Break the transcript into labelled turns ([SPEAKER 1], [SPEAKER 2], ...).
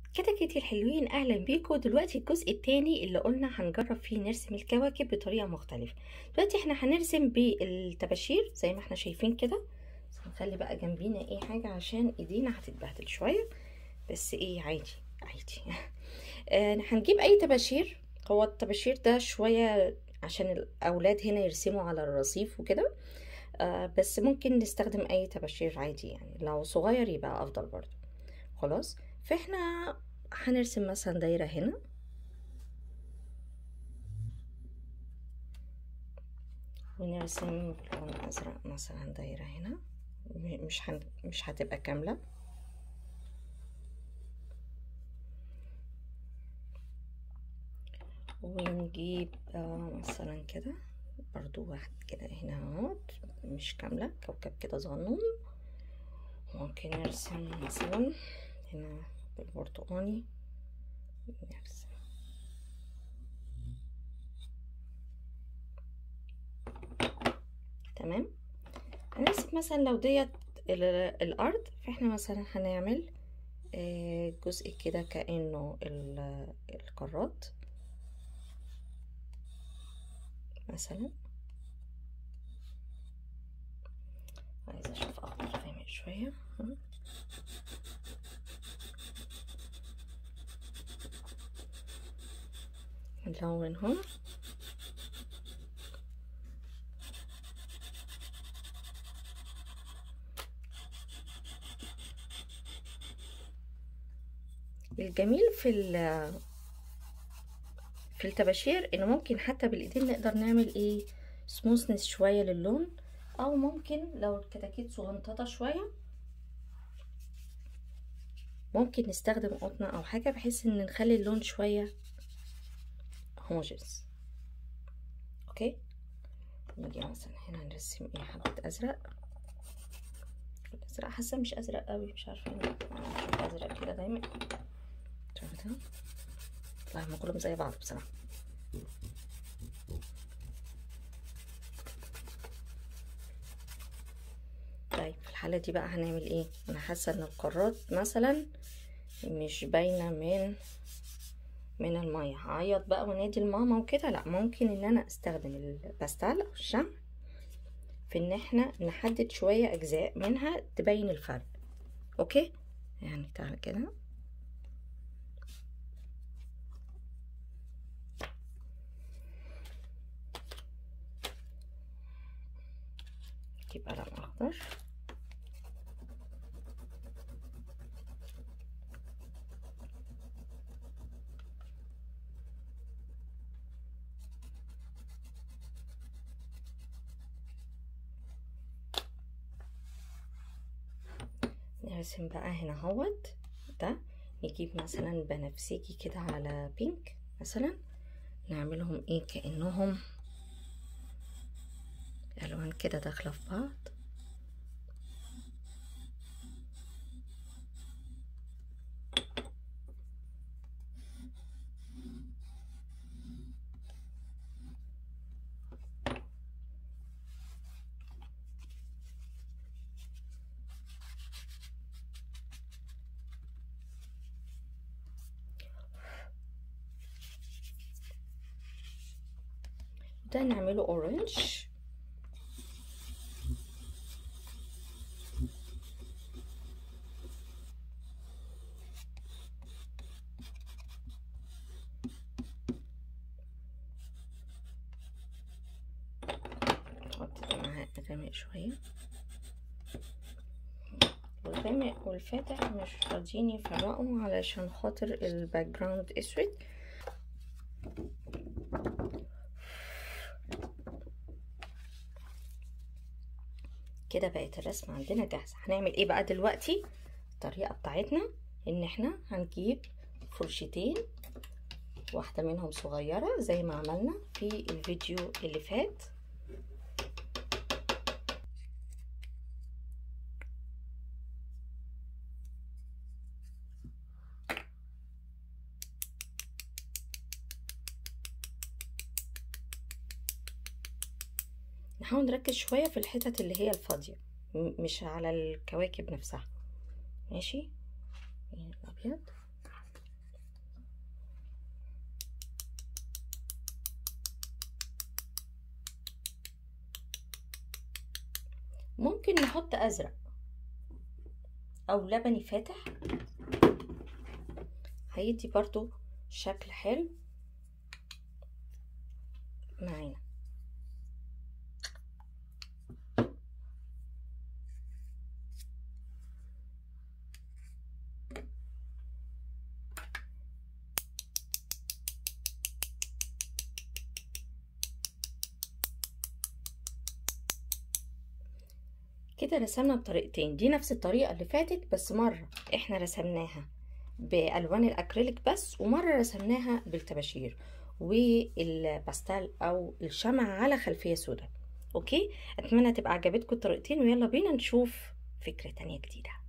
[SPEAKER 1] كده كده الحلوين اهلا بيكم دلوقتي الجزء التاني اللي قلنا هنجرب فيه نرسم الكواكب بطريقه مختلفه دلوقتي احنا هنرسم بالطباشير زي ما احنا شايفين كده بس هنخلي بقى جنبينا ايه حاجه عشان ايدينا هتتبهدل شويه بس ايه عادي عادي آه هنجيب اي طباشير هو الطباشير ده شويه عشان الاولاد هنا يرسموا على الرصيف وكده آه بس ممكن نستخدم اي طباشير عادي يعني لو صغير يبقى افضل برضو خلاص فاحنا هنرسم مثلا دايرة هنا ونرسم بلون ازرق مثلا دايرة هنا مش هن... مش هتبقى كاملة ونجيب آه مثلا كده برضو واحد كده هنا اهوت مش كاملة كوكب كده صغنون ممكن نرسم مثلا هنا بالبرتقاني نرسم تمام هنرسم مثلا لو ديت الارض فاحنا مثلا هنعمل جزء كده كانه القارات مثلا عايزه اشوف اخضر غامق شويه نلونهم الجميل في في الطباشير ان ممكن حتى بالايدين نقدر نعمل ايه سموثنس شويه للون او ممكن لو الكتاكيت صغنططه شويه ممكن نستخدم قطنه او حاجه بحيث ان نخلي اللون شويه هوموجينس اوكي نيجي مثلا هنا نرسم ايه حبه ازرق الازرق حاسه مش ازرق قوي مش عارفه ليه شوف ازرق كده دايما شوف ده والله هما كلهم زي بعض بصراحه طيب في الحاله دي بقى هنعمل ايه انا حاسه ان القارات مثلا مش باينه من من الميه هعيط بقى ونادي الماما وكده لا ممكن ان انا استخدم الباستال او الشمع في ان احنا نحدد شويه اجزاء منها تبين الفرق اوكي يعني تعالى كده نجيب قلم اخضر نرسم بقى هنا اهوت ده نجيب مثلا بنفسجي كده على بينك مثلا نعملهم ايه كانهم الوان كده داخله في بعض ده نعمله اورنج نحط ده معاه غامق شويه الغامق والفاتح مش راضيين يفرقوا علشان خاطر الباك جراوند اسود كده بقت الرسمة عندنا جاهزة هنعمل ايه بقى دلوقتي الطريقة بتاعتنا ان احنا هنجيب فرشتين واحدة منهم صغيرة زي ما عملنا في الفيديو اللي فات نحاول نركز شوية في الحتت اللي هي الفاضية مش على الكواكب نفسها ماشي الأبيض ممكن نحط ازرق او لبني فاتح هيدي برضو شكل حلو معانا كده رسمنا بطريقتين دي نفس الطريقة اللي فاتت بس مرة احنا رسمناها بألوان الأكريليك بس ومرة رسمناها بالطباشير والباستال أو الشمع على خلفية سوداء أوكي أتمنى تبقى عجبتكم الطريقتين ويلا بينا نشوف فكرة تانية جديدة